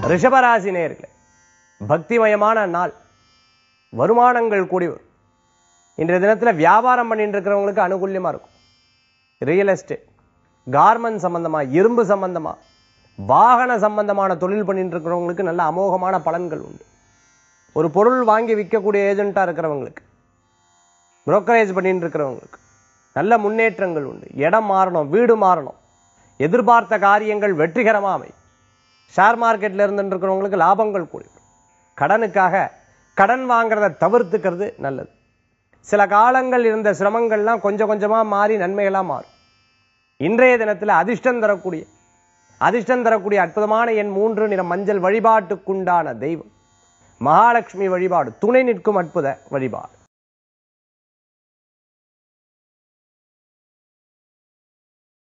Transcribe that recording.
ரிஷபராசி நேர்களே பக்திமயமான நாள் வருமானங்கள் கூடி வரும் இன்றைய தினத்தில் வியாபாரம் பண்ணிட்டு இருக்கிறவங்களுக்கு அனுகூல்யமா இருக்கும் ரியல் எஸ்டேட் கார்மெண்ட் சம்பந்தமா இரும்பு சம்பந்தமா வாகன சம்பந்தமான தொழில் பண்ணிட்டு இருக்கிறவங்களுக்கு நல்ல அமோகமான பலன்கள் உண்டு ஒரு பொருள் வாங்கி விற்கக்கூடிய ஏஜென்ட்டா இருக்கிறவங்களுக்கு புரோக்கரேஜ் பண்ணிட்டு இருக்கிறவங்களுக்கு நல்ல முன்னேற்றங்கள் உண்டு இடம் மாறணும் வீடு மாறணும் எதிர்பார்த்த காரியங்கள் வெற்றிகரமா அமையும் ஷேர் மார்க்கெட்ல இருந்துட்டு இருக்கிறவங்களுக்கு லாபங்கள் கூடி வரும். கடனுக்காக கடன் வாங்குறத தவிர்த்துக்கிறது நல்லது சில காலங்கள் இருந்த சிரமங்கள்லாம் கொஞ்சம் கொஞ்சமா மாறி நன்மைகளா மாறும் இன்றைய தினத்துல அதிர்ஷ்டம் தரக்கூடிய அதிர்ஷ்டம் தரக்கூடிய அற்புதமான எண் மூன்று நிற மஞ்சள் வழிபாட்டுக்குண்டான தெய்வம் மகாலட்சுமி வழிபாடு துணை நிற்கும் அற்புத வழிபாடு